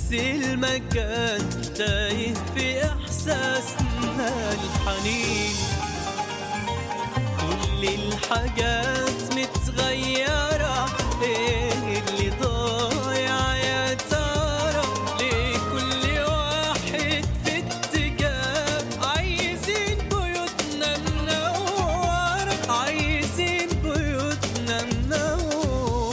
المكان تايه في إحساسنا الحنين كل الحاجات متغيرة ايه اللي ضايع يا ترى ليه كل واحد في اتجاه عايزين بيوتنا منورة عايزين بيوتنا منورة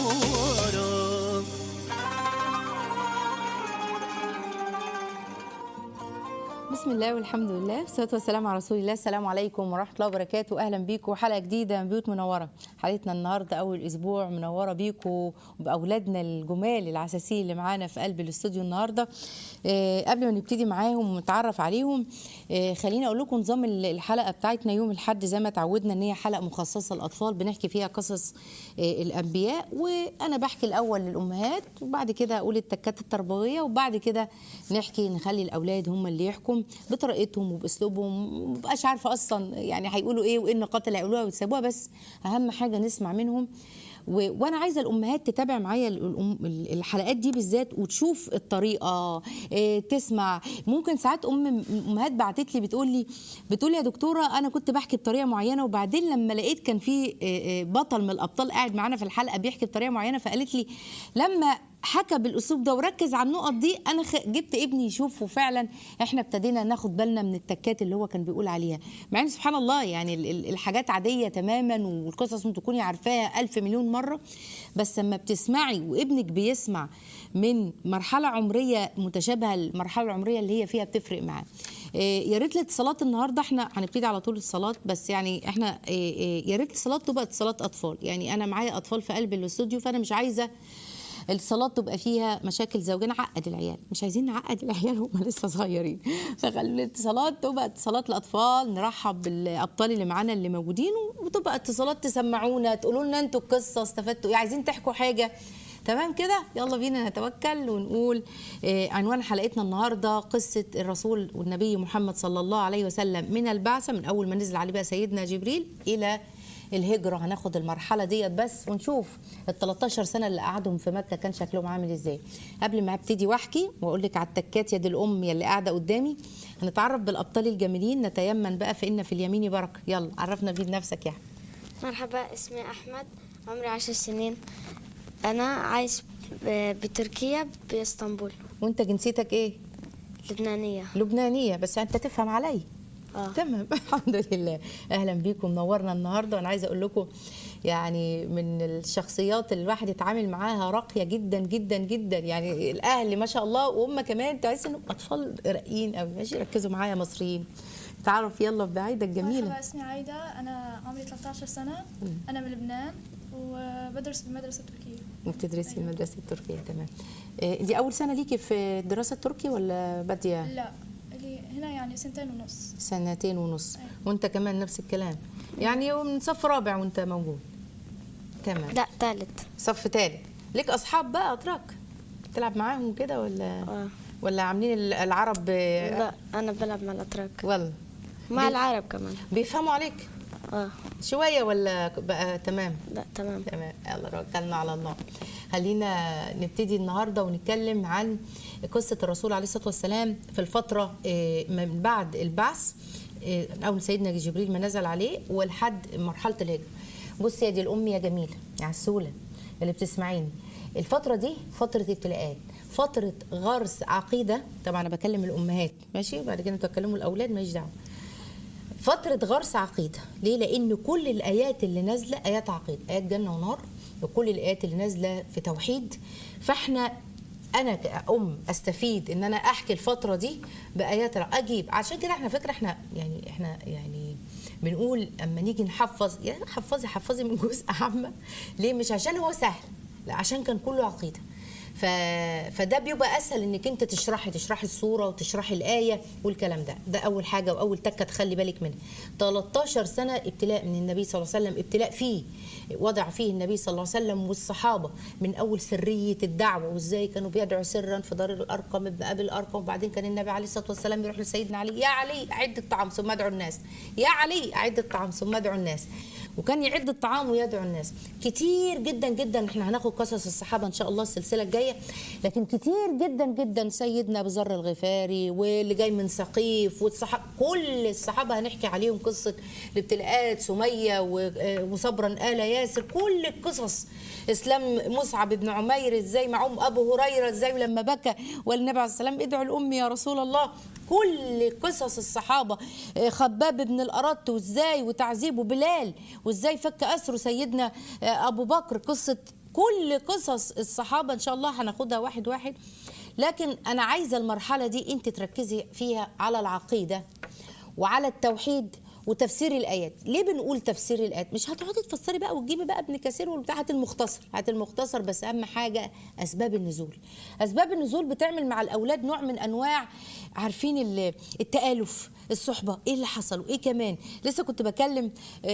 بسم الله والحمد لله والصلاه والسلام على رسول الله السلام عليكم ورحمه الله وبركاته اهلا بيكم حلقه جديده من بيوت منوره حلقتنا النهارده اول اسبوع منوره بيكم وباولادنا الجمال العساسين اللي معانا في قلب الاستوديو النهارده آه قبل ما نبتدي معاهم ونتعرف عليهم آه خليني اقول لكم نظام الحلقه بتاعتنا يوم الاحد زي ما تعودنا ان هي حلقه مخصصه للاطفال بنحكي فيها قصص آه الانبياء وانا بحكي الاول للامهات وبعد كده اقول التكات التربويه وبعد كده نحكي نخلي الاولاد هم اللي يحكم بطريقتهم وباسلوبهم ومبقاش عارفه اصلا يعني هيقولوا ايه وايه النقاط اللي هيقولوها ويسيبوها بس اهم حاجه نسمع منهم و... وانا عايزه الامهات تتابع معايا الأم... الحلقات دي بالذات وتشوف الطريقه إيه تسمع ممكن ساعات ام امهات بعتت لي بتقول لي بتقول لي يا دكتوره انا كنت بحكي بطريقه معينه وبعدين لما لقيت كان في إيه إيه بطل من الابطال قاعد معانا في الحلقه بيحكي بطريقه معينه فقالت لي لما حكى بالاسلوب ده وركز على النقط دي انا خ... جبت ابني يشوف وفعلا احنا ابتدينا ناخد بالنا من التكات اللي هو كان بيقول عليها مع ان سبحان الله يعني ال- ال- الحاجات عاديه تماما والقصص ممكن تكوني عارفاها ألف مليون مره بس لما بتسمعي وابنك بيسمع من مرحله عمريه متشابهه المرحله العمريه اللي هي فيها بتفرق معاه إيه، يا ريت الاتصالات النهارده احنا هنبتدي على طول الصلاه بس يعني احنا إيه، إيه، يا ريت الاتصالات تبقى اتصالات اطفال يعني انا معايا اطفال في قلب الاستوديو فانا مش عايزه الصلاة تبقى فيها مشاكل زوجية نعقد العيال مش عايزين نعقد العيال هم لسه صغيرين فخلي الاتصالات تبقى اتصالات الأطفال نرحب بالأبطال اللي معانا اللي موجودين وتبقى اتصالات تسمعونا تقولوا لنا انتوا القصة استفدتوا ايه عايزين تحكوا حاجة تمام كده يلا بينا نتوكل ونقول آه، عنوان حلقتنا النهارده قصه الرسول والنبي محمد صلى الله عليه وسلم من البعثه من اول ما نزل عليه بقى سيدنا جبريل الى الهجره هناخد المرحله ديت بس ونشوف ال 13 سنه اللي قعدهم في مكه كان شكلهم عامل ازاي قبل ما ابتدي واحكي واقول لك على التكات يد الام اللي قاعده قدامي هنتعرف بالابطال الجميلين نتيمن بقى فان في اليمين بركه يلا عرفنا بيه بنفسك يا أحمد. مرحبا اسمي أحمد عمري عشر سنين أنا عايش ب- بتركيا بإسطنبول وانت جنسيتك ايه لبنانية لبنانيه بس انت تفهم علي آه. تمام الحمد لله اهلا بيكم منورنا النهارده وانا عايزه اقول لكم يعني من الشخصيات اللي الواحد يتعامل معاها راقيه جدا جدا جدا يعني الاهل ما شاء الله وهم كمان تحس انهم اطفال راقيين قوي ماشي ركزوا معايا مصريين تعرف يلا بعيدة الجميله مرحبا اسمي عايدة أنا عمري 13 سنة أنا من لبنان وبدرس بمدرسة تركية وبتدرسي في المدرسه التركيه تمام إيه، دي اول سنه ليكي في الدراسه التركي ولا باديه لا اللي هنا يعني سنتين ونص سنتين ونص أيوة. وانت كمان نفس الكلام يعني من صف رابع وانت موجود تمام لا ثالث صف تالت ليك اصحاب بقى اتراك تلعب معاهم كده ولا آه. ولا عاملين ال- العرب لا أنا بلعب مع الأتراك والله مع بي- العرب كمان بيفهموا عليك آه شويه ولا بقى تمام لا تمام تمام يلا توكلنا على الله خلينا نبتدي النهارده ونتكلم عن قصه الرسول عليه الصلاه والسلام في الفتره آه، من بعد البعث آه، من اول سيدنا جبريل ما نزل عليه ولحد مرحله الهجره بصي يا دي الام يا جميله يا عسوله اللي بتسمعيني الفتره دي فتره ابتلاءات فتره غرس عقيده طبعا انا بكلم الامهات ماشي بعد كده انتوا تكلموا الاولاد ماليش دعوه فترة غرس عقيدة ليه؟ لأن كل الآيات اللي نازلة آيات عقيدة آيات جنة ونار وكل الآيات اللي نازلة في توحيد فإحنا أنا كأم أستفيد إن أنا أحكي الفترة دي بآيات رع- أجيب عشان كده إحنا فكرة إحنا يعني إحنا يعني بنقول أما نيجي نحفظ يعني حفظي حفظي من جزء عامة ليه؟ مش عشان هو سهل لا عشان كان كله عقيدة ف... فده بيبقى اسهل انك انت تشرحي تشرحي الصوره وتشرحي الايه والكلام ده ده اول حاجه واول تكه تخلي بالك منها 13 سنه ابتلاء من النبي صلى الله عليه وسلم ابتلاء فيه وضع فيه النبي صلى الله عليه وسلم والصحابه من اول سريه الدعوه وازاي كانوا بيدعوا سرا في دار الارقم ابن ابي الارقم وبعدين كان النبي عليه الصلاه والسلام يروح لسيدنا علي يا علي اعد الطعام ثم ادعوا الناس يا علي اعد الطعام ثم ادعوا الناس وكان يعد الطعام ويدعو الناس كتير جدا جدا احنا هناخد قصص الصحابه ان شاء الله السلسله الجايه لكن كتير جدا جدا سيدنا ابو ذر الغفاري واللي جاي من سقيف والصحابه كل الصحابه هنحكي عليهم قصه الابتلاءات سميه و- آه، وصبرا ال ياسر كل القصص اسلام مصعب بن عمير ازاي معهم ابو هريره ازاي لما بكى والنبي عليه السلام ادعوا لامي يا رسول الله كل قصص الصحابه آه، خباب بن الارت وازاي وتعذيبه بلال وازاي فك اسره سيدنا آه، ابو بكر قصه كل قصص الصحابه ان شاء الله هناخدها واحد واحد لكن انا عايزه المرحله دي انت تركزي فيها على العقيده وعلى التوحيد وتفسير الايات ليه بنقول تفسير الايات مش هتقعدي تفسري بقى وتجيبي بقى ابن كثير والبتاع هات المختصر هات المختصر بس اهم حاجه اسباب النزول اسباب النزول بتعمل مع الاولاد نوع من انواع عارفين ال- التالف الصحبه ايه اللي حصل وايه كمان لسه كنت بكلم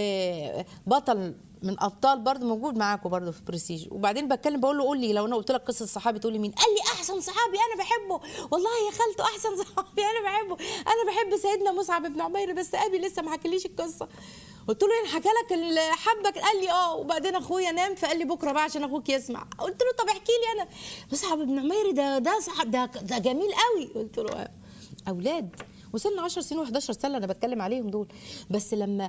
آه، بطل من ابطال برضه موجود معاكم برضه في برستيج وبعدين بتكلم بقول له قول لي لو انا قلت لك قصه صحابي تقول لي مين قال لي احسن صحابي انا بحبه والله يا خالته احسن صحابي انا بحبه انا بحب سيدنا مصعب بن عمير بس ابي لسه ما حكاليش القصه قلت له يعني حكى لك ال- حبك قال لي اه وبعدين اخويا نام فقال لي بكره بقى عشان اخوك يسمع قلت له طب احكي لي انا مصعب بن عمير ده ده صاحب ده ده جميل قوي قلت له آه. اولاد وسن 10 سنين و11 سنه انا بتكلم عليهم دول بس لما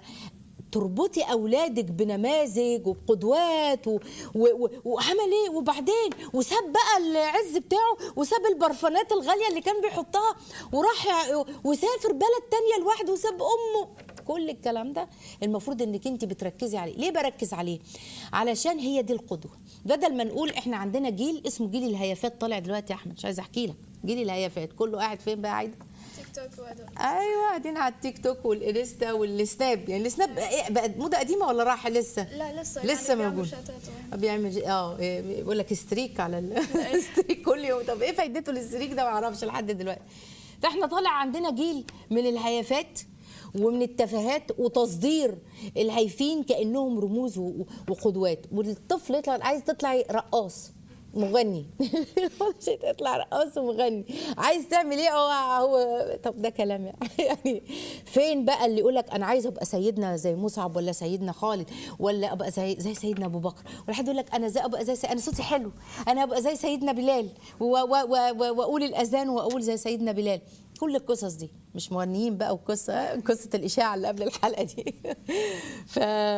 تربطي اولادك بنماذج وبقدوات و... و... و... وعمل ايه وبعدين وساب بقى العز بتاعه وساب البرفانات الغاليه اللي كان بيحطها وراح ي- وسافر بلد تانية لوحده وساب امه كل الكلام ده المفروض انك انت بتركزي عليه ليه بركز عليه علشان هي دي القدوه بدل ما نقول احنا عندنا جيل اسمه جيل الهيافات طالع دلوقتي يا احمد مش عايزه احكي لك جيل الهيافات كله قاعد فين بقى عايده تيك توك وهدول ايوه قاعدين على التيك توك والانستا والسناب يعني السناب إيه بقت موضه قديمه ولا راح لسه لا لسه لسه يعني بيعملوا موجود شتات وين. بيعمل اه إيه، بيقول لك ستريك على ال- ستريك كل يوم طب ايه فايدته الستريك ده ما اعرفش لحد دلوقتي فاحنا طالع عندنا جيل من الهيافات ومن التفاهات وتصدير الهايفين كانهم رموز و- وقدوات والطفل يطلع عايز تطلعي رقاص مغني مش تطلع رقاص ومغني عايز تعمل ايه هو هو طب ده كلام يعني. يعني فين بقى اللي يقول لك انا عايز ابقى سيدنا زي مصعب ولا سيدنا خالد ولا ابقى زي زي سيدنا ابو بكر ولا حد يقول لك انا زي ابقى زي سي... انا صوتي حلو انا ابقى زي سيدنا بلال و- و- و- و- واقول الاذان واقول زي سيدنا بلال كل القصص دي مش مغنيين بقى وقصه قصه الاشاعه اللي قبل الحلقه دي ف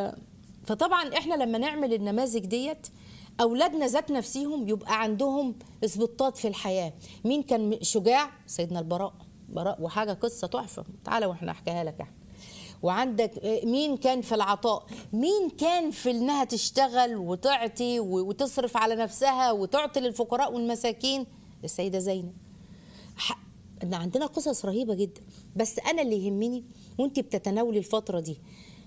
فطبعا احنا لما نعمل النماذج ديت اولادنا ذات نفسهم يبقى عندهم اسبطات في الحياه مين كان شجاع سيدنا البراء براء وحاجه قصه تحفه تعالى واحنا احكيها لك احنا وعندك آه، مين كان في العطاء مين كان في انها تشتغل وتعطي و- وتصرف على نفسها وتعطي للفقراء والمساكين السيده زينب ح- ان عندنا قصص رهيبه جدا بس انا اللي يهمني وانت بتتناولي الفتره دي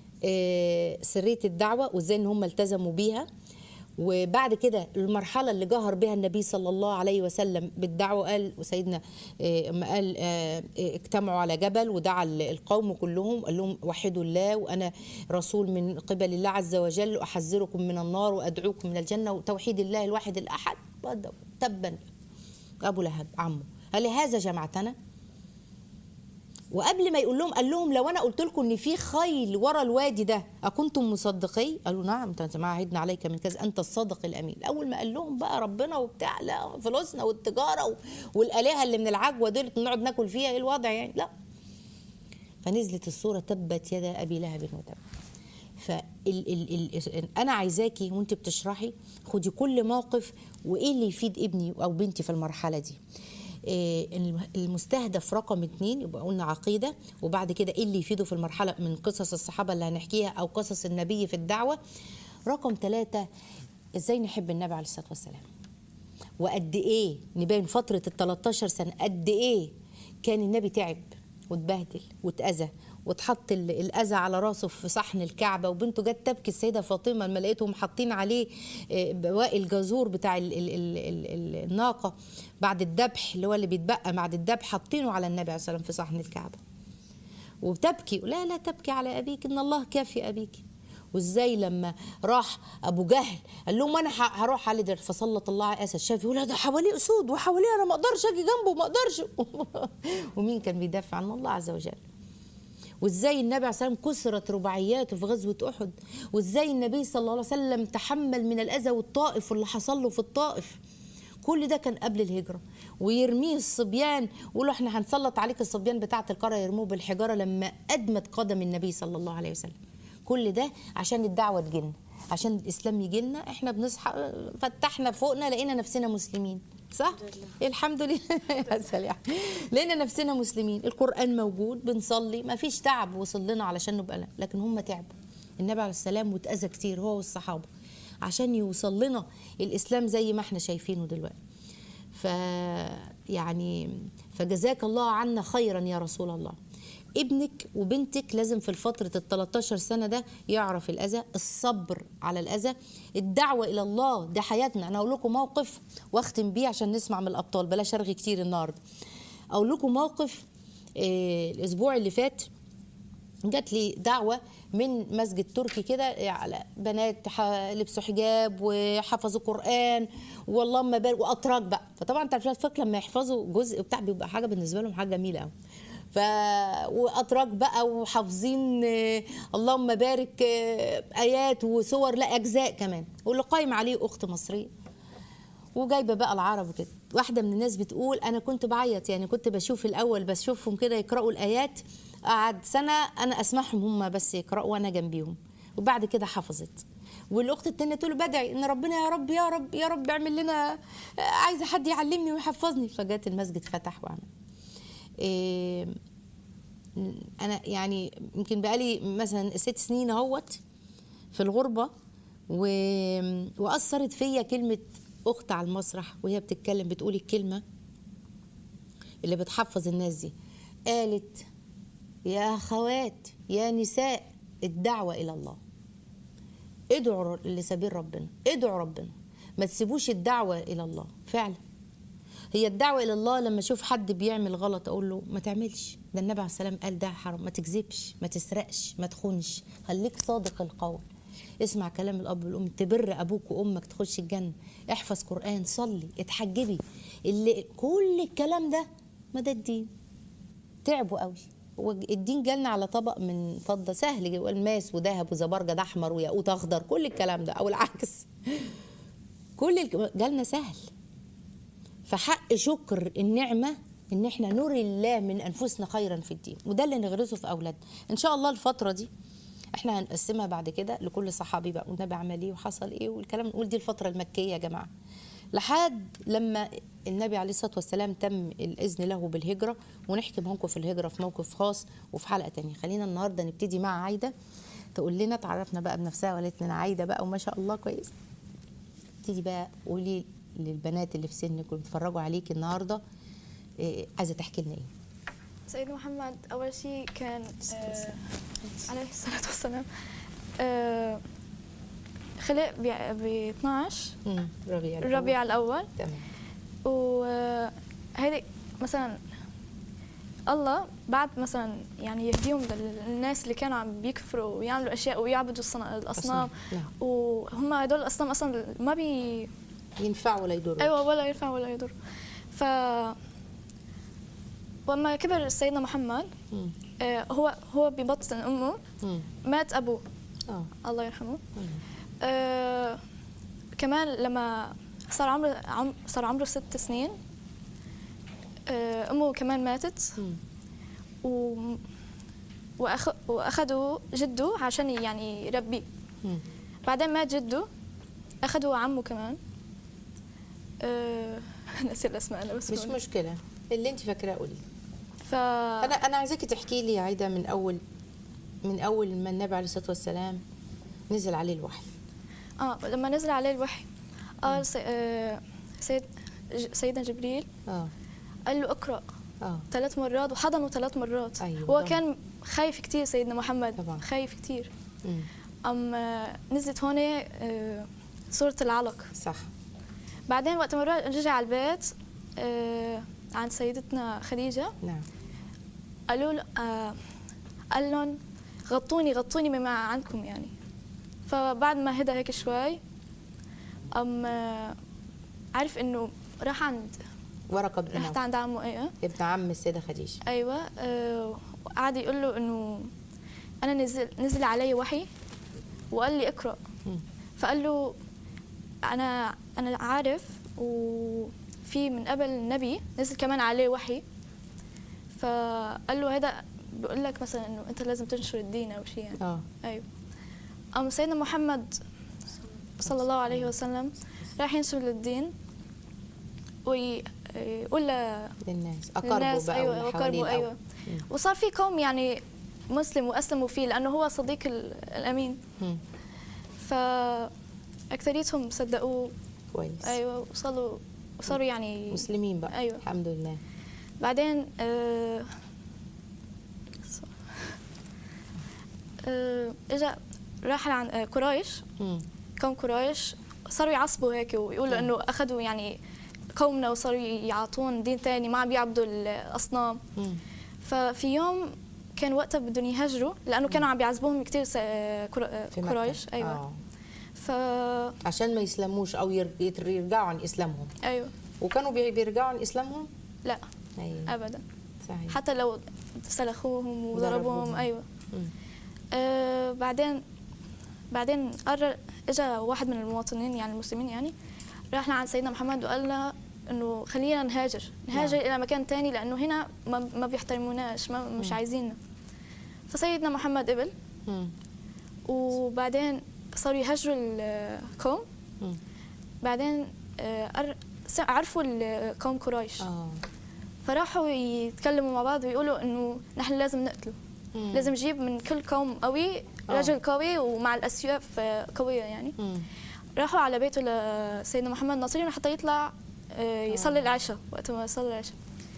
آه، سريه الدعوه وازاي ان هم التزموا بيها وبعد كده المرحله اللي جهر بها النبي صلى الله عليه وسلم بالدعوه قال وسيدنا آه، اما قال آه، آه، اجتمعوا على جبل ودعا ال- القوم كلهم قال لهم وحدوا الله وانا رسول من قبل الله عز وجل احذركم من النار وادعوكم من الجنه وتوحيد الله الواحد الاحد بدأوا تبا ابو لهب عمه قال لي هذا جمعتنا وقبل ما يقول لهم قال لهم لو انا قلت لكم ان في خيل ورا الوادي ده اكنتم مصدقي قالوا نعم انت ما عهدنا عليك من كذا انت الصادق الامين اول ما قال لهم بقى ربنا وبتاع لا فلوسنا والتجاره و- والالهه اللي من العجوه دول نقعد ناكل فيها ايه الوضع يعني لا فنزلت الصوره تبت يدا ابي لهب وتب فال ال ال انا عايزاكي وانت بتشرحي خدي كل موقف وايه اللي يفيد ابني او بنتي في المرحله دي إيه الم- المستهدف رقم اتنين يبقى قلنا عقيده وبعد كده ايه اللي يفيده في المرحله من قصص الصحابه اللي هنحكيها او قصص النبي في الدعوه رقم ثلاثة ازاي نحب النبي عليه الصلاه والسلام وقد ايه نبين فتره ال 13 سنه قد ايه كان النبي تعب واتبهدل واتاذى واتحط ال- الاذى على راسه في صحن الكعبه وبنته جت تبكي السيده فاطمه لما لقيتهم حاطين عليه آه، بواقي الجزور بتاع ال ال ال ال ال الناقه بعد الذبح اللي هو اللي بيتبقى بعد الذبح حاطينه على النبي عليه الصلاه والسلام في صحن الكعبه وبتبكي لا لا تبكي على ابيك ان الله كافي ابيك وازاي لما راح ابو جهل قال لهم انا ه- هروح على در فسلط الله على اسد شاف يقول ده حواليه اسود وحواليه انا ما اقدرش اجي جنبه ما اقدرش ومين كان بيدافع عن الله عز وجل وازاي النبي عليه الصلاه والسلام كسرت رباعياته في غزوه احد وازاي النبي صلى الله عليه وسلم تحمل من الاذى والطائف واللي حصل له في الطائف كل ده كان قبل الهجره ويرميه الصبيان ويقولوا احنا هنسلط عليك الصبيان بتاعه القريه يرموه بالحجاره لما ادمت قدم النبي صلى الله عليه وسلم كل ده عشان الدعوه تجيلنا عشان الاسلام يجي لنا احنا بنصحى فتحنا فوقنا لقينا نفسنا مسلمين صح الحمد لله يا سلام لقينا نفسنا مسلمين القران موجود بنصلي ما فيش تعب وصل لنا علشان نبقى لا لكن هم تعبوا النبي عليه السلام واتاذى كتير هو والصحابه عشان يوصل لنا الاسلام زي ما احنا شايفينه دلوقتي ف يعني فجزاك الله عنا خيرا يا رسول الله ابنك وبنتك لازم في الفترة ال 13 سنة ده يعرف الأذى الصبر على الأذى الدعوة إلى الله ده حياتنا أنا أقول لكم موقف واختم بيه عشان نسمع من الأبطال بلاش أرغي كتير النهاردة أقول لكم موقف آه الأسبوع اللي فات جات لي دعوه من مسجد تركي كده على بنات ح- لبسوا حجاب وحفظوا قران واللهم بارك واتراك بقى فطبعا انت عارفين الفقه لما يحفظوا جزء بتاع بيبقى حاجه بالنسبه لهم حاجه جميله قوي ف واتراك بقى وحافظين آه، اللهم بارك آه، ايات وصور لا اجزاء كمان واللي قايم عليه اخت مصريه وجايبه بقى العرب وكده واحده من الناس بتقول انا كنت بعيط يعني كنت بشوف الاول بشوفهم كده يقراوا الايات قعد سنه انا اسمعهم هم بس يقراوا وانا جنبيهم وبعد كده حفظت والاخت التانية تقول له بدعي ان ربنا يا رب يا رب يا رب اعمل لنا آه، عايزه حد يعلمني ويحفظني فجت المسجد فتح وعمل إيه انا يعني يمكن بقالي مثلا ست سنين اهوت في الغربه و... واثرت فيا كلمه اخت على المسرح وهي بتتكلم بتقول الكلمه اللي بتحفظ الناس دي قالت يا اخوات يا نساء الدعوه الى الله ادعوا لسبيل ربنا ادعوا ربنا ما تسيبوش الدعوه الى الله فعلا هي الدعوه الى الله لما اشوف حد بيعمل غلط اقول له ما تعملش ده النبي عليه السلام قال ده حرام ما تكذبش ما تسرقش ما تخونش خليك صادق القول اسمع كلام الاب والام تبر ابوك وامك تخش الجنه احفظ قران صلي اتحجبي اللي كل الكلام ده ما ده الدين تعبوا قوي والدين جالنا على طبق من فضه سهل الماس وذهب وزبرجد احمر وياقوت اخضر كل الكلام ده او العكس كل الك- جالنا سهل فحق شكر النعمة إن إحنا نري الله من أنفسنا خيرا في الدين وده اللي نغرسه في أولادنا إن شاء الله الفترة دي إحنا هنقسمها بعد كده لكل صحابي بقى والنبي عمل إيه وحصل إيه والكلام نقول دي الفترة المكية يا جماعة لحد لما النبي عليه الصلاة والسلام تم الإذن له بالهجرة ونحكي معاكم في الهجرة في موقف خاص وفي حلقة تانية خلينا النهاردة نبتدي مع عايدة تقول لنا تعرفنا بقى بنفسها وقالت لنا عايدة بقى وما شاء الله كويس ابتدي بقى قولي للبنات اللي في سنك واللي بيتفرجوا عليك النهارده إيه عايزه تحكي لنا ايه؟ سيدنا محمد أول شيء كان آه عليه الصلاة والسلام آه خلق ب 12 امم ربيع الأول. الربيع الأول تمام وهيدي مثلا الله بعد مثلا يعني يهديهم للناس اللي كانوا عم بيكفروا ويعملوا اشياء ويعبدوا الصنا- الاصنام نعم وهم هدول الاصنام اصلا ما بي ينفع ولا يضر ايوه ولا ينفع ولا يضر ف وما كبر سيدنا محمد مم. آه، هو هو ببطن امه مم. مات ابوه اه الله يرحمه مم. آه كمان لما صار عمره عم صار عمره ست سنين آه امه كمان ماتت مم. و وأخ... واخذوا جده عشان يعني يربيه مم. بعدين مات جده اخذوا عمه كمان آه... نسيت الاسماء انا بس مش بقول. مشكله اللي انت فاكراه قولي ف انا انا عايزاكي تحكي لي يا عايده من اول من اول ما النبي عليه الصلاه والسلام نزل عليه الوحي اه لما نزل عليه الوحي قال سي... آه... سيد ج... سيدنا جبريل اه قال له اقرا اه ثلاث مرات وحضنه ثلاث مرات أيوة هو طبعاً. كان خايف كتير سيدنا محمد طبعاً. خايف كتير مم. أم آه، نزلت هون آه، سورة العلق صح بعدين وقت ما رجع على البيت آه، عند سيدتنا خديجة نعم قالوا له آه، قال لهم غطوني غطوني مما عندكم يعني فبعد ما هدى هيك شوي أم آه، عرف إنه راح عند ورقه بن رحت نوفل عند عمه إيه ابن عم السيده خديجه ايوه آه، وقعد يقول له انه انا نزل نزل علي وحي وقال لي اقرا مم. فقال له انا انا عارف وفي من قبل النبي نزل كمان عليه وحي فقال له هذا بيقول لك مثلا انه انت لازم تنشر الدين او شيء يعني اه ايوه أم سيدنا محمد صلى الله عليه وسلم راح ينشر الدين ويقول ل- للناس اقربوا للناس بقى ايوه واللي حواليه وقربوا ايوه مم. وصار في قوم يعني مسلم واسلموا فيه لانه هو صديق ال- الامين مم. فاكثريتهم صدقوه كويس ايوه وصلوا وصاروا يعني مسلمين بقى أيوة. الحمد لله بعدين آه آه اجى راح عن آه، قريش مم. قوم قريش صاروا يعصبوا هيك ويقولوا انه اخذوا يعني قومنا وصاروا يعطون دين تاني ما عم بيعبدوا الاصنام مم. ففي يوم كان وقتها بدهم يهاجروا لانه كانوا عم بيعذبوهم كثير في مكة. قريش ايوه آه. ف عشان ما يسلموش او ير- يتر- يرجعوا عن اسلامهم ايوه وكانوا بي- بيرجعوا عن اسلامهم لا ايوه ابدا صحيح حتى لو سلخوهم وضربوهم ضربوهم. ايوه مم. آه بعدين بعدين قرر اجى واحد من المواطنين يعني المسلمين يعني راح لعند سيدنا محمد وقال لنا انه خلينا نهاجر نهاجر الى مكان تاني لانه هنا ما, ما بيحترموناش ما مش عايزيننا فسيدنا محمد قبل مم. وبعدين صاروا يهاجروا القوم مم. بعدين آه، قر- س- عرفوا القوم قريش اه فراحوا يتكلموا مع بعض ويقولوا انه نحن لازم نقتله مم. لازم نجيب من كل قوم قوي رجل قوي ومع الاسياف آه، قويه يعني مم. راحوا على بيته لسيدنا محمد ناصرين حتى يطلع آه، يصلي العشاء وقت ما يصلي العشاء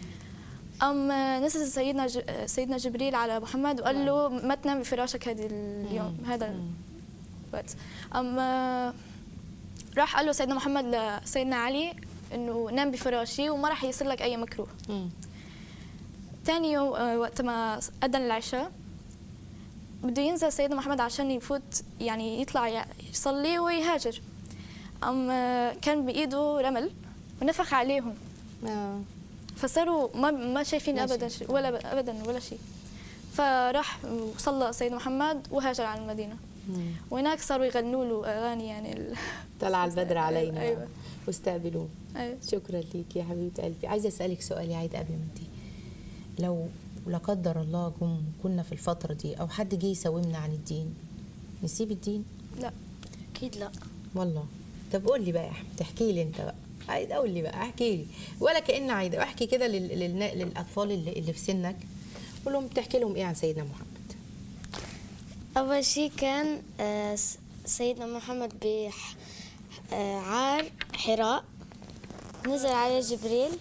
أم آه، نزل سيدنا ج... آه، سيدنا جبريل على محمد وقال له ما تنام بفراشك هذه اليوم هذا الوقت أم آه، راح قال له سيدنا محمد لسيدنا علي انه نام بفراشي وما راح يصير لك اي مكروه مم. تاني يوم آه، وقت ما أذن العشاء بده ينزل سيدنا محمد عشان يفوت يعني يطلع ي- يصلي ويهاجر أم آه، كان بإيده رمل ونفخ عليهم آه. فصاروا ما ما شايفين ما ابدا شايفين. شيء ولا ابدا ولا شيء فراح وصلى سيدنا محمد وهاجر على المدينه مم. وهناك صاروا يغنوا له اغاني يعني ال... طلع البدر علينا أيوة. واستقبلوه أيوة. شكرا ليك يا حبيبه قلبي عايزه اسالك سؤال يا عايده قبل ما انتهي لو لا قدر الله جم كنا في الفتره دي او حد جه يساومنا عن الدين نسيب الدين لا اكيد لا والله طب قول لي بقى يا احمد احكي لي انت بقى عايده قول لي بقى احكي لي ولا كان عايده احكي كده لل... لل... للاطفال اللي... اللي في سنك قول لهم بتحكي لهم ايه عن سيدنا محمد أول شيء كان آه، س- سيدنا محمد بعار حراء نزل عليه جبريل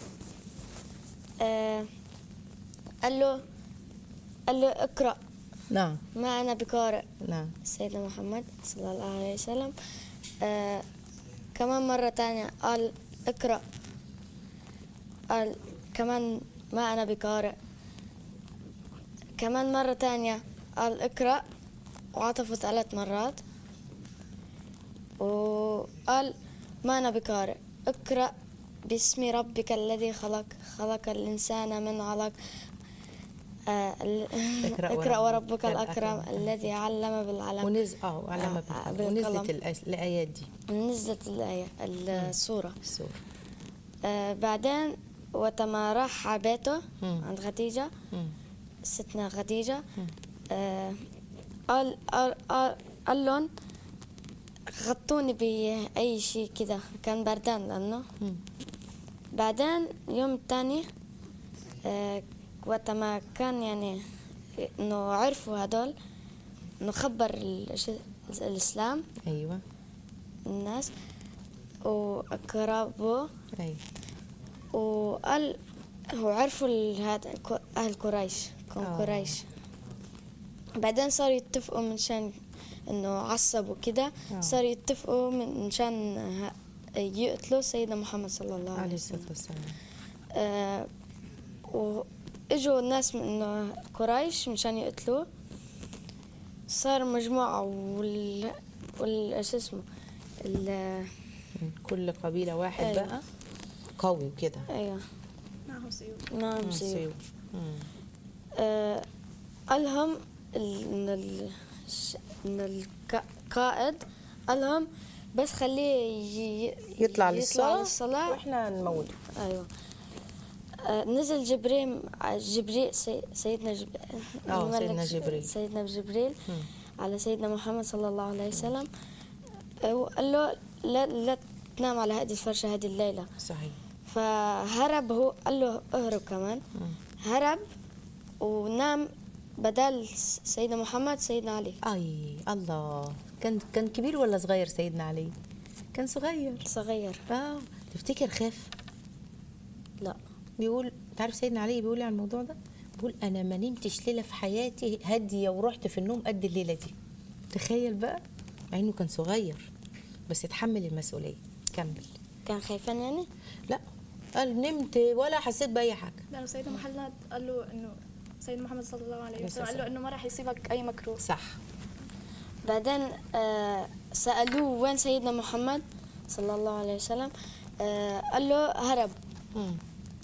آه، قال له قال له اقرأ نعم ما أنا بقارئ نعم سيدنا محمد صلى الله عليه وسلم آه كمان مرة تانية قال اقرأ قال كمان ما أنا بقارئ كمان مرة تانية قال اقرأ وعطفه ثلاث مرات وقال ما أنا بقارئ اقرأ باسم ربك الذي خلق خلق الإنسان من علق آه ال- اقرأ اقرأ وربك وربك الأكرم الأكرم. الذي علم بالعلم ونز اه وعلم آه، بالقلم. ونزلت بالقلم. الأس- الايات دي نزلت الآية السورة السوره آه بعدين وقت ما راح على بيته مم. عند خديجة مم. ستنا خديجة آه قال قال قال, قال لهم غطوني بأي شيء كده كان بردان لأنه مم. بعدين اليوم الثاني آه وقت ما كان يعني إنه عرفوا هدول إنه خبر ال- ش- الإسلام ايوه الناس وقربوا ايوه وقال هو عرفوا ال- هذا كو- أهل قريش كون آه. قريش بعدين صاروا يتفقوا من شان إنه عصبوا كده آه. صاروا يتفقوا من شان ه- يقتلوا سيدنا محمد صلى الله عليه عليه الصلاه وسلم والسلام آه وإجوا الناس من إنه قريش مشان يقتلوه صار مجموعة وال وال شو اسمه ال- من كل قبيله واحد أيوة. بقى قوي كده ايوه معهم سيوف نعم مم، سيوف سيوف. مم. آه، قال لهم ال- إن ال- ش- إن القائد قال لهم بس خليه ي- ي- يطلع للصلاة للصلاة واحنا نموته ايوه آه، نزل جبريل جبريل سي- سيدنا جب... آه، الملك سيدنا جبريل. سيدنا جبريل على سيدنا محمد صلى الله عليه وسلم آه، وقال له لا لا تنام على هذه الفرشة هذه الليلة صحيح فهرب هو قال له اهرب كمان هرب ونام بدل سيدنا محمد سيدنا علي اي الله كان كان كبير ولا صغير سيدنا علي كان صغير صغير اه تفتكر خاف لا بيقول تعرف سيدنا علي بيقول إيه عن الموضوع ده بيقول انا ما نمتش ليله في حياتي هاديه ورحت في النوم قد الليله دي تخيل بقى مع انه كان صغير بس اتحمل المسؤوليه كمل كان خايفان يعني لا قال نمت ولا حسيت باي حاجه لانه سيدنا محمد قال له انه سيدنا محمد صلى الله عليه عليه وسلم قال الصلاة له انه ما راح يصيبك اي مكروه صح بعدين آه سألوه وين سيدنا محمد صلى الله عليه وسلم آه قال له هرب مم.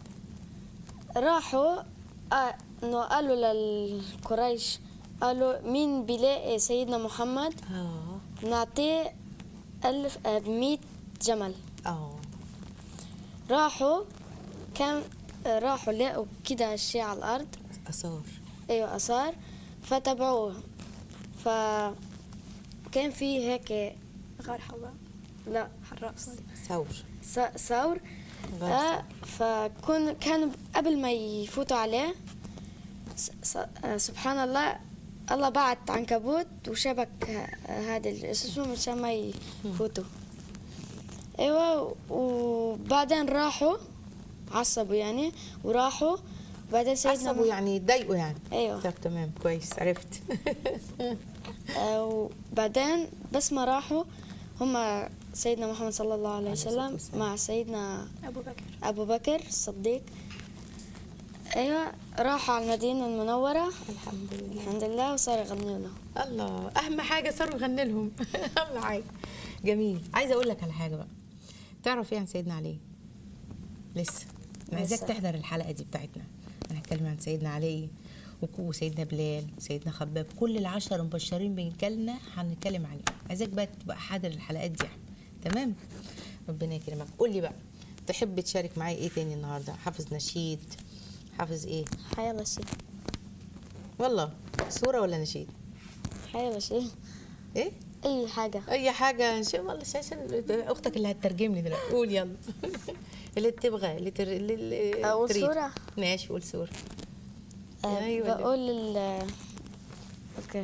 راحوا آه انه قالوا للقريش قالوا مين بيلاقي سيدنا محمد اه نعطيه ألف آه بمية جمل اه راحوا كان آه راحوا لقوا كده أشياء على الأرض اثار أيوة آثار فتبعوه ف كان في هيك غار حواء لا حراء سوري. ثور ث- ثور غار آه فكون كانوا قبل ما يفوتوا عليه س- س- آه سبحان الله الله بعت عنكبوت وشبك ه- هذا ال- شو اسمه مشان ما يفوتوا ايوه وبعدين راحوا عصبوا يعني وراحوا بعدين سيدنا عصبوا يعني يتضايقوا يعني ايوه طب تمام كويس عرفت آه وبعدين بس ما راحوا هم سيدنا محمد صلى الله عليه الصلاة وسلم والسلام. مع سيدنا ابو بكر أبو بكر الصديق أيوة راحوا على المدينة المنورة الحمد لله الحمد لله وصار يغنوا له الله اهم حاجه صاروا يغني لهم اهم حاجه جميل عايزه اقول لك على حاجه بقى تعرف ايه عن سيدنا علي لسه انا عايزاك لسه. تحضر الحلقه دي بتاعتنا انا هتكلم عن سيدنا علي وك- وسيدنا بلال وسيدنا خباب كل العشرة مبشرين بالجنة هنتكلم عليهم عايزاك بقى تبقى حاضر الحلقات دي تمام ربنا يكرمك قول لي بقى تحب تشارك معايا ايه تاني النهارده حافظ نشيد حافظ ايه حيلا شيء والله صورة ولا نشيد حيلا شيء ايه أي حاجة اي حاجه ان شاء الله عشان اختك اللي هتترجم لي دلوقتي قول يلا اللي تبغى اللي, تر... اللي- اللي أقول تريد. صورة؟ ماشي قول صوره آه أيوة. بقول ال أوكي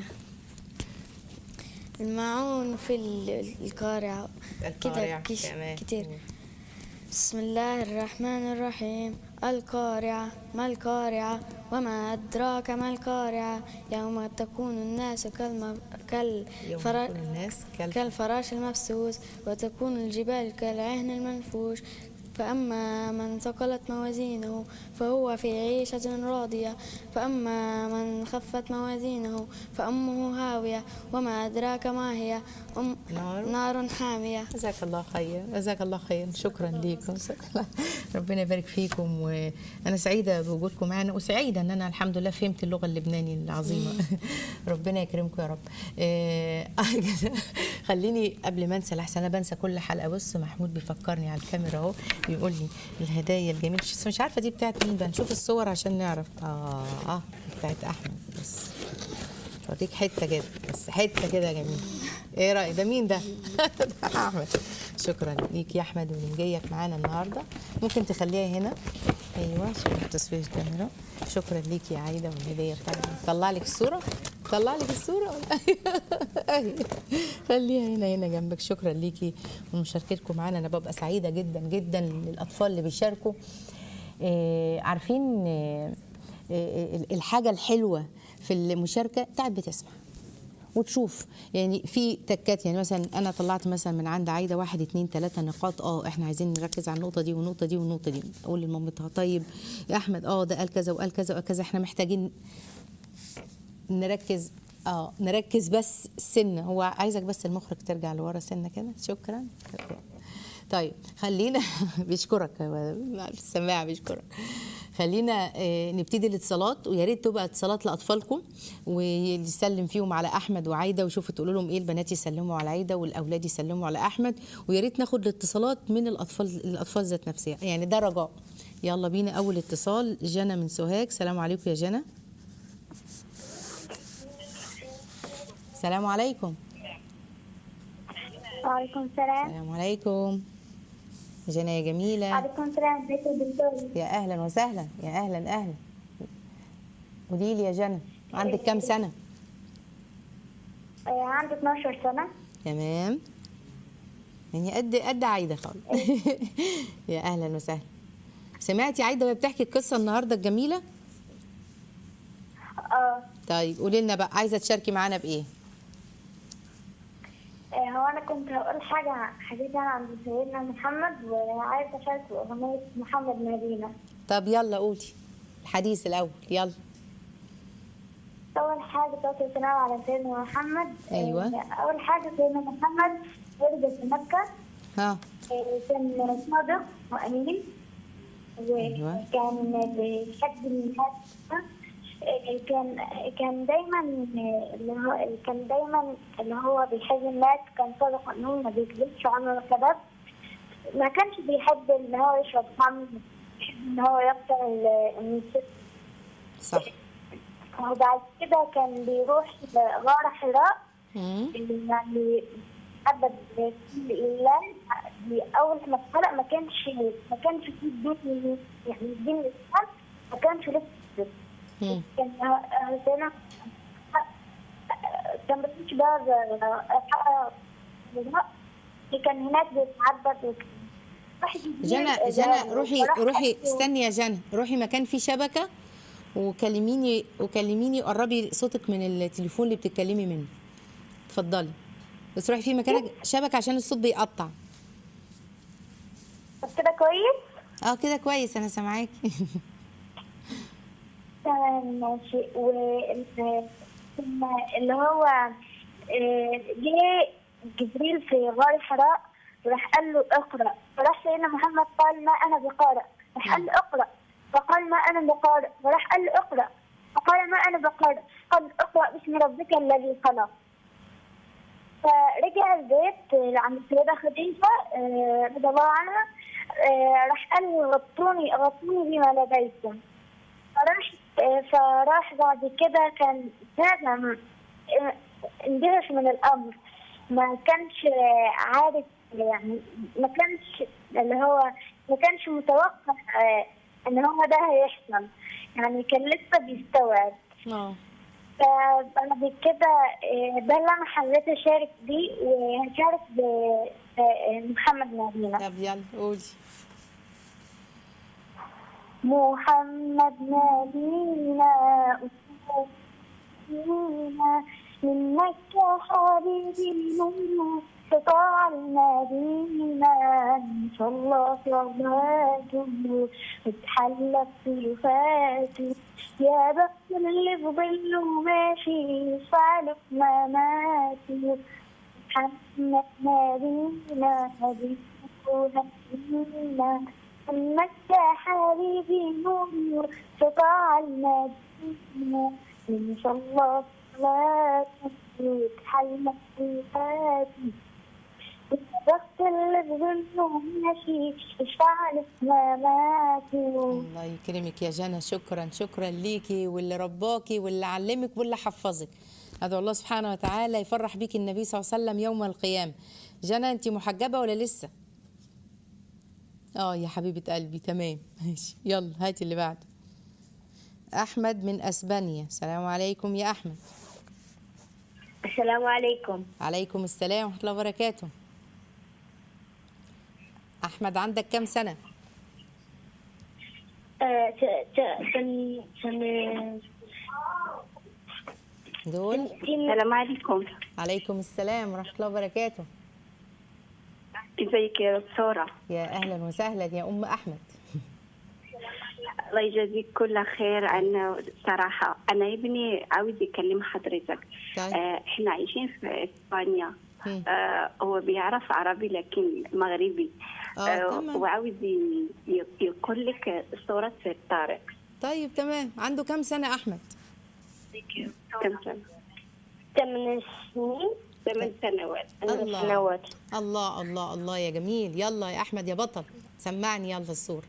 المعون في ال- القارعة القارعة كده كيش كمان. كتير بسم الله الرحمن الرحيم القارعة ما القارعة وما أدراك ما القارعة يوم تكون الناس كالم... يوم كالفرا... يكون الناس كالف... كالفراش المبثوث وتكون الجبال كالعهن المنفوش فأما من ثقلت موازينه فهو في عيشة راضية فأما من خفت موازينه فأمه هاوية وما أدراك ما هي أم نار. نار حامية جزاك الله خير جزاك الله خير شكرا ليكم ربنا يبارك فيكم وانا سعيده بوجودكم معنا وسعيده ان انا الحمد لله فهمت اللغه اللبناني العظيمه ربنا يكرمكم يا رب آه، خليني قبل ما انسى لحسن انا بنسى كل حلقه بص محمود بيفكرني على الكاميرا اهو بيقول لي الهدايا الجميله مش مش عارفه دي بتاعت مين بقى نشوف الصور عشان نعرف اه اه بتاعت احمد بس اوريك حته كده بس حته كده جميل ايه رايك ده مين ده ده احمد شكرا ليك يا احمد ولمجيك معانا النهارده ممكن تخليها هنا ايوه عشان تصوير الكاميرا شكرا ليك يا عايده والهديه بتاعتك طلع لك الصوره طلع لك الصوره ولا أيوة. خليها هنا هنا جنبك شكرا ليكي ومشاركتكم معانا انا ببقى سعيده جدا جدا للاطفال اللي بيشاركوا آه، عارفين آه، آه، الحاجه الحلوه في المشاركه تعب بتسمع وتشوف يعني في تكات يعني مثلا انا طلعت مثلا من عند عايده واحد اتنين تلاته نقاط اه احنا عايزين نركز على النقطه دي والنقطه دي والنقطه دي اقول لمامتها طيب يا احمد اه ده قال كذا وقال كذا وقال كذا احنا محتاجين نركز اه نركز بس سنه هو عايزك بس المخرج ترجع لورا سنه كده شكرا طيب خلينا بيشكرك هو السماعه بيشكرك خلينا آه، نبتدي الاتصالات ويا ريت تبقى اتصالات لاطفالكم ويسلم فيهم على احمد وعايده وشوفوا تقولوا لهم ايه البنات يسلموا على عايده والاولاد يسلموا على احمد ويا ريت ناخد الاتصالات من الاطفال الاطفال ذات نفسها يعني ده رجاء يلا بينا اول اتصال جنى من سوهاج سلام عليكم يا جنى السلام عليكم وعليكم السلام السلام عليكم جنى يا جميله وعليكم السلام ازيك يا دكتور يا اهلا وسهلا يا اهلا اهلا قولي لي يا جنى عندك كام سنه آه، عندي 12 سنة تمام يعني قد قد عايده خالص يا اهلا وسهلا سمعتي عايده وهي بتحكي القصه النهارده الجميله اه طيب قولي لنا بقى عايزه تشاركي معانا بايه آه، هو انا كنت هقول حاجة حاجة عن سيدنا محمد وعايزة اشارك اغنية محمد مدينة طب يلا قولي الحديث الاول يلا اول حاجة صلاة والسلام على سيدنا محمد آه، أيوة. اول حاجة سيدنا محمد ولد في مكة ها آه، كان صادق وامين أيوة. وكان بيحب الناس آه، كان كان دايما آه، اللي هو كان دايما اللي هو بيحب الناس كان صادق وامين ما بيكذبش عمره كذب ما كانش بيحب ان هو يشرب خمر بيحب ان هو يقطع ال- النساء صح وبعد كده كان بيروح غار حراء مم. يعني عبد كل الله أول ما اتخلق ما كانش ما كانش في الدين يعني الدين الإسلام ما كانش لسه مم. كان سنة كان بتمشي بقى كان هناك بيتعبد وكده. واحد كبير جنى جاب- جنى روحي وراح روحي قال له- استني يا جنى روحي مكان فيه شبكه وكلميني وكلميني قربي صوتك من التليفون اللي بتتكلمي منه اتفضلي بس روحي في مكانك شبكه عشان الصوت بيقطع طب كده كويس؟ اه كده كويس انا سامعاكي تمام ماشي و ثم اللي هو آه، جه جبريل في غار حراء وراح قال له اقرا فراح سيدنا محمد قال ما انا بقارئ راح قال له اقرا فقال ما انا بقارئ وراح قال له اقرا فقال ما انا بقارئ قال اقرا باسم ربك الذي خلق فرجع البيت لعند السيدة خديجة آه، رضي الله عنها آه، راح قال غطوني غطوني بما لديكم فراح فراح بعد كده كان فعلا آه، اندهش من الامر ما كانش آه، عارف يعني ما كانش اللي هو ما كانش متوقع آه، ان هو ده هيحصل يعني كان لسه بيستوعب اه فبعد كده آه، ده اللي انا حبيت اشارك بيه وهشارك بمحمد مدينة طب يلا قولي محمد نبينا أسوتنا من مكة حبيبي نور قطاع المدينة إن شاء الله صلاته وتحلى بصفاته يا بخت اللي في ظله ماشي يسعى في مماته محمد نبينا حبيبنا نبينا من مكة حبيبي نور سطاع المدينة إن شاء الله صلاته وتحل مكتوباتي الضغط اللي في ظله ماشي يشفع في مماتي الله يكرمك يا جنى شكرا شكرا ليكي واللي رباكي واللي علمك واللي حفظك ادعو الله سبحانه وتعالى يفرح بيك النبي صلى الله عليه وسلم يوم القيامه جنى انت محجبه ولا لسه اه يا حبيبه قلبي تمام ماشي يلا هاتي اللي بعده احمد من اسبانيا السلام عليكم يا احمد السلام عليكم عليكم السلام ورحمه الله وبركاته احمد عندك كام سنه سن سن دول السلام عليكم عليكم السلام ورحمه الله وبركاته ازيك يا دكتورة يا اهلا وسهلا يا ام احمد الله يجازيك كل خير أنا صراحة أنا ابني عاوز يكلم حضرتك طيب. آه، احنا عايشين في إسبانيا آه هو بيعرف عربي لكن مغربي آه، تمام. وعاوز ي- ي- يقول لك سورة الطارق طيب تمام عنده كام سنه احمد كم سنة؟ ثمان سنين ثمان سنوات الله. سنوات الله الله الله يا جميل يلا يا احمد يا بطل سمعني يلا السور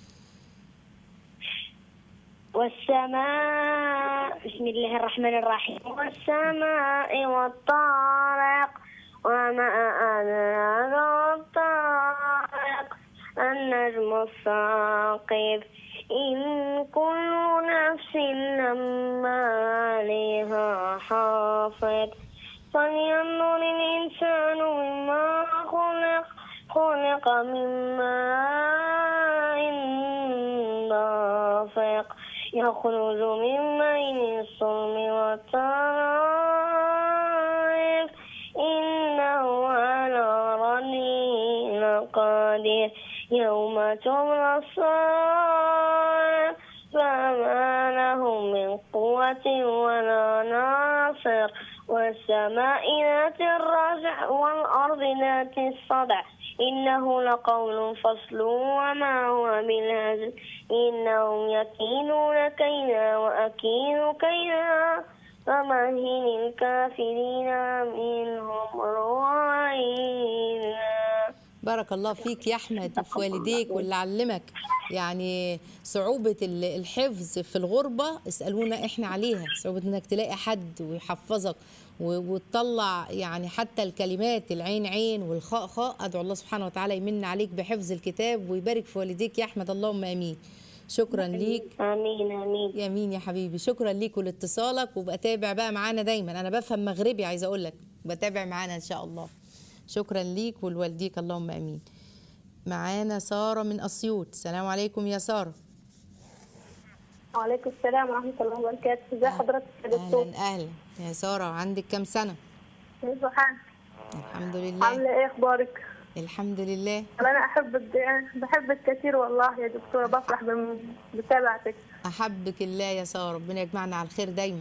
والسماء بسم الله الرحمن الرحيم والسماء والطارق وما أدراك ما الطارق النجم الثاقب إن كل نفس لما عليها حافظ فلينظر الإنسان مما خلق خلق من ماء دافق يخرج من بين الصلب والترائب إنه على رده لقادر يوم تبلى الصائب فما لهم من قوة ولا ناصر والسماء ذات الرجع والأرض ذات الصدع إنه لقول فصل وما هو بالهزل إنهم يكيدون كيدا وأكيد كيدا فمهل الكافرين منهم رويدا بارك الله فيك يا احمد وفي والديك واللي علمك يعني صعوبة ال- الحفظ في الغربة اسألونا احنا عليها صعوبة انك تلاقي حد ويحفظك و- وتطلع يعني حتى الكلمات العين عين والخاء خاء ادعو الله سبحانه وتعالى يمن عليك بحفظ الكتاب ويبارك في والديك يا احمد اللهم امين شكرا ليك آمين آمين يمين يا حبيبي شكرا ليك ولاتصالك وبقى تابع بقى معانا دايما انا بفهم مغربي عايزه اقول لك بتابع معانا ان شاء الله شكرا ليك ولوالديك اللهم امين معانا ساره من اسيوط السلام عليكم يا ساره وعليكم السلام ورحمة الله وبركاته ازي حضرتك يا دكتور اهلا اهلا يا ساره عندك كام سنه سبحان الحمد لله عاملة ايه اخبارك الحمد لله انا احبك بحبك كثير والله يا دكتورة بفرح بم- بمتابعتك احبك الله يا ساره ربنا يجمعنا على الخير دايما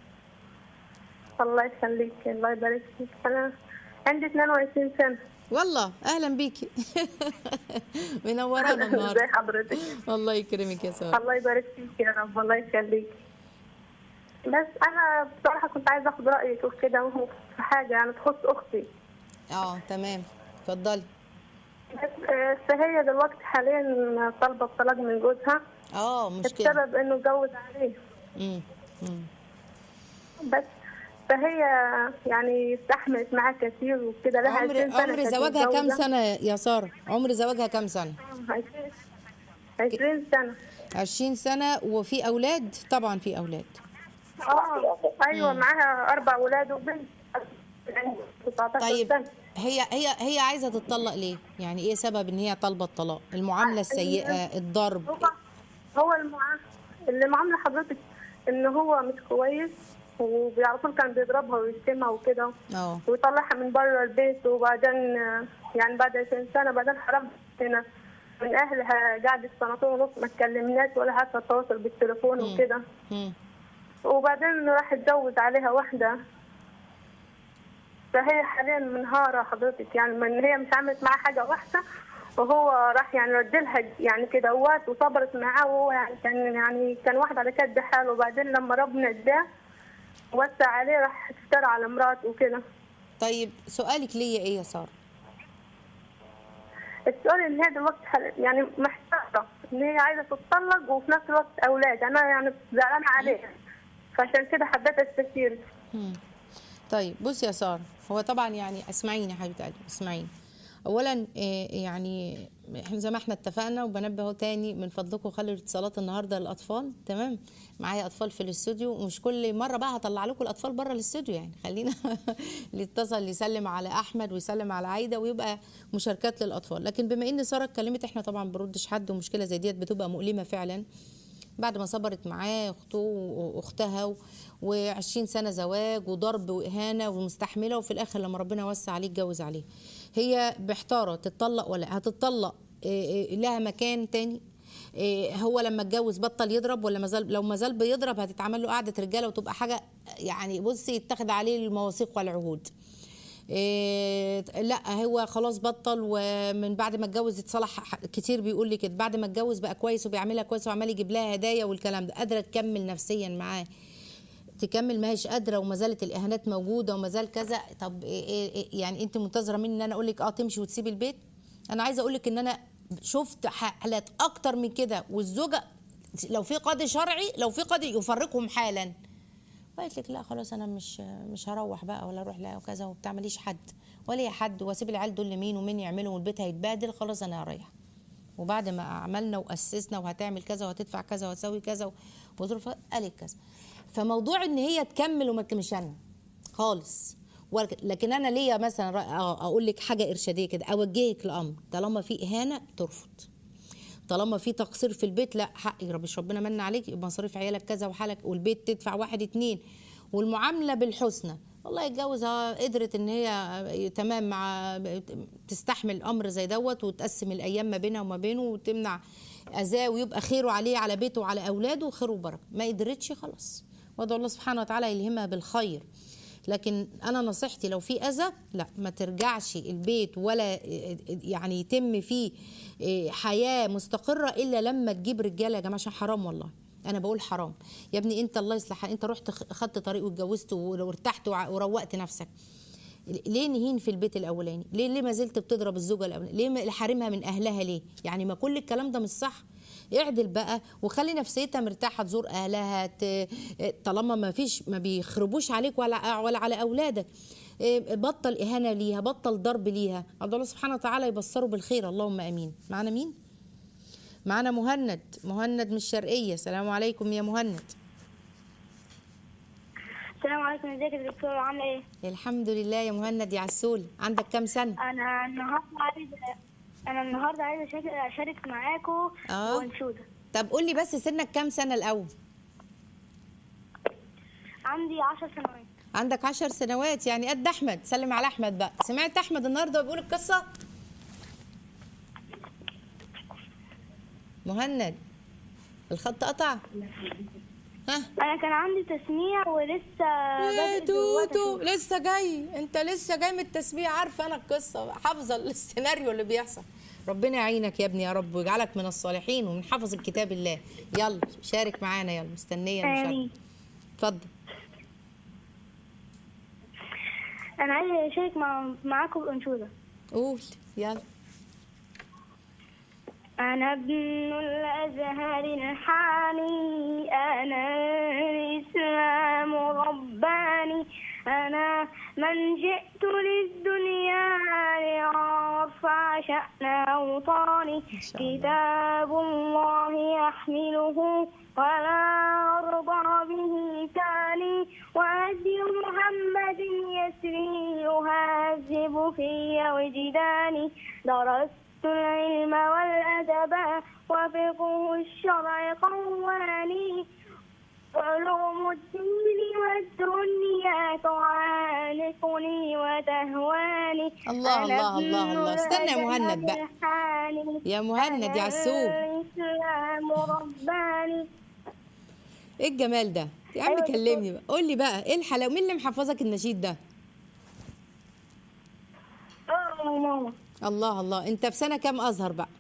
الله يخليك الله يبارك فيك انا عندي 22 سنة والله اهلا بيكي منورانا ازي النهارده حضرتك الله يكرمك يا ساره الله يبارك فيك يا رب الله يخليك بس انا بصراحة كنت عايزة اخد رأيك وكده وهو في حاجة يعني تخص اختي اه تمام اتفضلي بس آه، فهي دلوقتي حاليا طالبة الطلاق من جوزها اه مشكله بسبب انه اتجوز عليه امم امم بس فهي يعني استحملت معاه كثير وكده لها عمر 20 سنة عمر كانت زواجها كام متجوزة. سنة يا سارة؟ عمر زواجها كام سنة؟ 20 سنة 20 سنة وفي أولاد؟ طبعا في أولاد. اه ايوه معاها اربع اولاد وبنت 19 طيب سنة هي هي هي عايزة تتطلق ليه؟ يعني إيه سبب إن هي طالبة الطلاق؟ المعاملة السيئة، الضرب هو هو المعاملة اللي معاملة حضرتك ان هو مش كويس وعلى طول كان بيضربها ويشتمها وكده اه ويطلعها من بره البيت وبعدين آه، يعني بعد 20 سنة بعدين حرام هنا من أهلها قعدت سنتين ونص ما تكلمناش ولا حتى التواصل بالتليفون وكده مم. وبعدين راح اتجوز عليها واحدة فهي حاليا منهارة حضرتك يعني من هي مش عملت معاه حاجة وحشة وهو راح يعني ردلها يعني كده وات وصبرت معاه وهو يعني كان يعني كان واحد على كد حاله وبعدين لما ربنا اداه وسع عليه راح اشترى على مراته وكده طيب سؤالك ليا إيه يا سارة؟ السؤال ان هي دلوقتي حل- يعني محتاره ان هي عايزه تتطلق وفي نفس الوقت اولاد انا يعني زعلانه عليها فعشان كده حبيت استشير مم. طيب بصي يا ساره هو طبعا يعني اسمعيني يا حبيبه قلبي اسمعيني اولا آه، يعني احنا زي ما احنا اتفقنا وبنبه اهو تاني من فضلكم خلوا الاتصالات النهارده للاطفال تمام معايا اطفال في الاستوديو ومش كل مره بقى هطلع لكم الاطفال بره الاستوديو يعني خلينا اللي اتصل يسلم على احمد ويسلم على عايده ويبقى مشاركات للاطفال لكن بما ان ساره اتكلمت احنا طبعا بنردش حد ومشكله زي ديت بتبقى مؤلمه فعلا بعد ما صبرت معاه اخته واختها و20 سنه زواج وضرب واهانه ومستحمله وفي الاخر لما ربنا وسع عليه اتجوز عليه هي محتاره تتطلق ولا هتتطلق إيه إيه لها مكان تاني إيه هو لما اتجوز بطل يضرب ولا مازال لو مازال بيضرب هتتعمل له قعده رجاله وتبقى حاجه يعني بصي يتخذ عليه المواثيق والعهود إيه لا هو خلاص بطل ومن بعد ما اتجوز اتصلح ح- كتير بيقول لي كده بعد ما اتجوز بقى كويس وبيعملها كويس وعمال يجيب لها هدايا والكلام ده قادره تكمل نفسيا معاه تكمل ما هيش قادره وما زالت الاهانات موجوده وما زال كذا طب إيه إيه إيه يعني انت منتظره مني ان انا اقول لك اه تمشي وتسيبي البيت انا عايزه اقول لك ان انا شفت حالات اكتر من كده والزوجه لو في قاضي شرعي لو في قاضي يفرقهم حالا قالت لك لا خلاص انا مش مش هروح بقى ولا اروح لا وكذا وبتاع ماليش حد ولا حد واسيب العيال دول لمين ومين يعملوا والبيت هيتبهدل خلاص انا هريح وبعد ما عملنا واسسنا وهتعمل كذا وهتدفع كذا وهتسوي كذا و- وظروفها قالت كذا فموضوع ان هي تكمل وما تكملش انا خالص ولكن- لكن انا ليا مثلا رأ- آه اقول لك حاجه ارشاديه كده اوجهك لامر طالما في اهانه ترفض طالما في تقصير في البيت لا حقي رب ربنا من عليك يبقى مصاريف عيالك كذا وحالك والبيت تدفع واحد اتنين والمعامله بالحسنى والله يتجوزها قدرت ان هي تمام مع تستحمل امر زي دوت وتقسم الايام ما بينها وما بينه وتمنع اذاه ويبقى خيره عليه على بيته وعلى اولاده خير وبركه ما قدرتش خلاص وادعو الله سبحانه وتعالى يلهمها بالخير لكن انا نصيحتي لو في اذى لا ما ترجعش البيت ولا يعني يتم فيه حياه مستقره الا لما تجيب رجاله يا جماعه عشان حرام والله انا بقول حرام يا ابني انت الله يصلح انت رحت خدت طريق واتجوزت وارتحت وروقت نفسك ليه نهين في البيت الاولاني ليه ليه ما زلت بتضرب الزوجه الاولانيه ليه ما- حارمها من اهلها ليه يعني ما كل الكلام ده مش صح اعدل بقى وخلي نفسيتها مرتاحه تزور اهلها ت- طالما ما فيش ما بيخربوش عليك ولا ولا على اولادك إيه، بطل اهانه ليها بطل ضرب ليها عبد الله سبحانه وتعالى يبصره بالخير اللهم امين معانا مين معانا مهند مهند من الشرقيه السلام عليكم يا مهند السلام عليكم ازيك يا دكتور عامله ايه؟ الحمد لله يا مهند يا عسول عندك كام سنه انا النهارده عايزه انا النهارده عايزه أشارك- اشارك معاكم آه. وانشوده طب قول لي بس سنك كام سنه الاول عندي 10 سنوات عندك عشر سنوات يعني قد احمد سلم على احمد بقى سمعت احمد النهارده بيقول القصه مهند الخط قطع ها انا كان عندي تسميع ولسه يا بادئ دلوقتي توتو أشوف. لسه جاي انت لسه جاي من التسبيح عارفه انا القصه حافظه السيناريو اللي بيحصل ربنا يعينك يا ابني يا رب ويجعلك من الصالحين ومن حفظ الكتاب الله يلا شارك معانا يلا مستنيه المشاركه آمين. اتفضل انا عايزه اشارك مع معاكم بانشوده قول يلا أنا ابن الأزهر الحاني أنا الإسلام رباني أنا من جئت للدنيا لأرفع شأن أوطاني شاء الله. كتاب الله يحمله ولا أرضى به تاني وهدي محمد يسري يهذب في وجداني درست العلم والأدب وفقه الشرع قواني علوم الدين والدنيا تعانقني وتهواني الله، أنا الله، الله، ابن الله. استنى يا مهند بقى. الحاني. يا مهند يا أنا عسول. الإسلام رباني ايه الجمال ده يا عم أيوة كلمني بقى قول لي بقى ايه الحلاوه مين اللي محفظك النشيد ده اه يا ماما الله الله انت في سنه كام ازهر بقى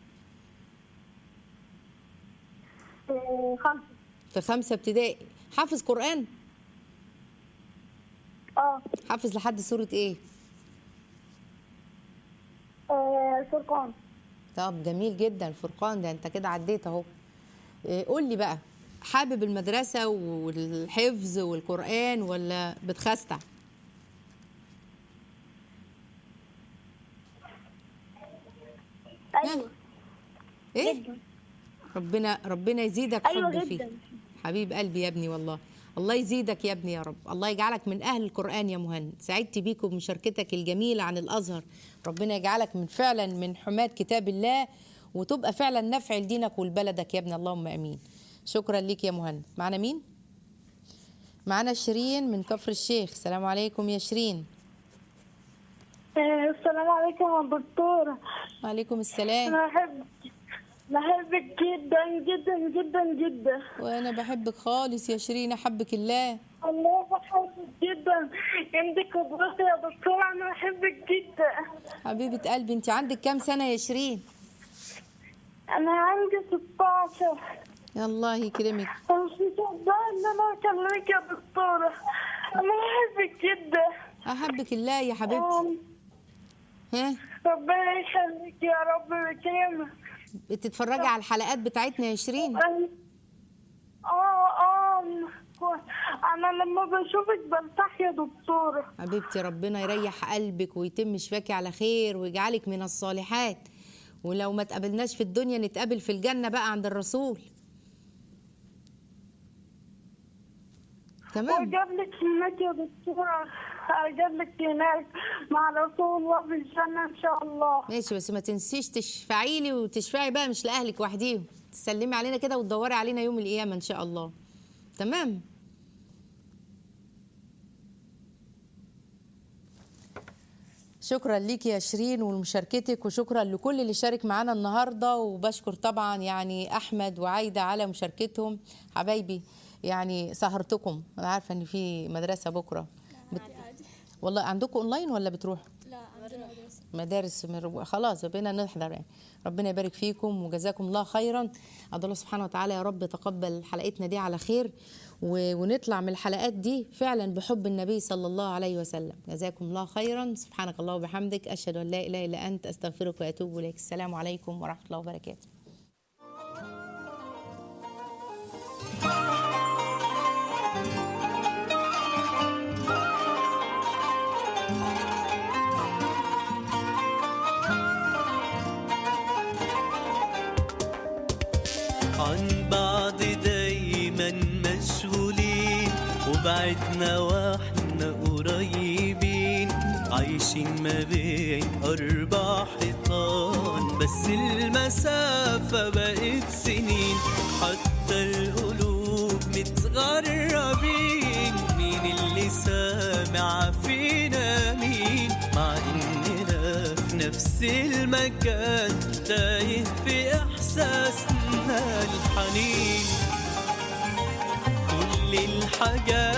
آه، خمسة في خمسه ابتدائي حافظ قران اه حافظ لحد سوره ايه آه، فرقان طب جميل جدا الفرقان ده انت كده عديت اهو إيه، قول لي بقى حابب المدرسه والحفظ والقران ولا بتخستع ايوه ايه جدا ربنا ربنا يزيدك أيوة حب فيه جداً. حبيب قلبي يا ابني والله الله يزيدك يا ابني يا رب الله يجعلك من اهل القران يا مهند سعدت بيك وبمشاركتك الجميله عن الازهر ربنا يجعلك من فعلا من حماة كتاب الله وتبقى فعلا نفع لدينك ولبلدك يا ابني اللهم امين شكرا ليك يا مهند معنا مين معنا شيرين من كفر الشيخ السلام عليكم يا شيرين السلام عليكم يا دكتورة وعليكم السلام أنا بحب بحبك جدا جدا جدا جدا وانا بحبك خالص يا شيرين احبك الله الله بحبك جدا انت قدوتي يا دكتورة انا بحبك جدا حبيبه قلبي انت عندك كام سنه يا شيرين انا عندي 16 يا الله يكرمك انا مش مصدقة ان انا اكلمك يا دكتورة انا بحبك جدا احبك الله يا حبيبتي آم، ها ربنا يخليك يا رب بكامل بتتفرجي على الحلقات بتاعتنا يا شيرين اه اه انا لما بشوفك برتاح يا دكتورة حبيبتي ربنا يريح قلبك ويتم شفاكي على خير ويجعلك من الصالحات ولو ما تقابلناش في الدنيا نتقابل في الجنة بقى عند الرسول تمام وجاب لك هناك يا دكتورة جاب لك هناك مع رسول الله في الجنة إن شاء الله ماشي بس ما تنسيش تشفعي لي وتشفعي بقى مش لأهلك وحديهم تسلمي علينا كده وتدوري علينا يوم القيامة إن شاء الله تمام شكرا ليك يا شيرين ولمشاركتك وشكرا لكل اللي شارك معانا النهارده وبشكر طبعا يعني احمد وعايده على مشاركتهم حبايبي يعني سهرتكم انا عارفه ان في مدرسه بكره بت... والله عندكم اونلاين ولا بتروحوا لا عندنا مدرسة مدارس من- خلاص بقينا نحضر يعني ربنا يبارك فيكم وجزاكم الله خيرا أدعو الله سبحانه وتعالى يا رب تقبل حلقتنا دي على خير و- ونطلع من الحلقات دي فعلا بحب النبي صلى الله عليه وسلم جزاكم الله خيرا سبحانك الله وبحمدك أشهد أن لا إله إلا أنت أستغفرك وأتوب إليك السلام عليكم ورحمة الله وبركاته عن بعض دايما مشغولين وبعدنا واحنا قريبين عايشين ما بين أربع حيطان بس المسافة بقت سنين حتى القلوب متغربين مين اللي سامع فينا مين مع إننا في نفس المكان تايه في إحساسنا الحنين كل الحاجات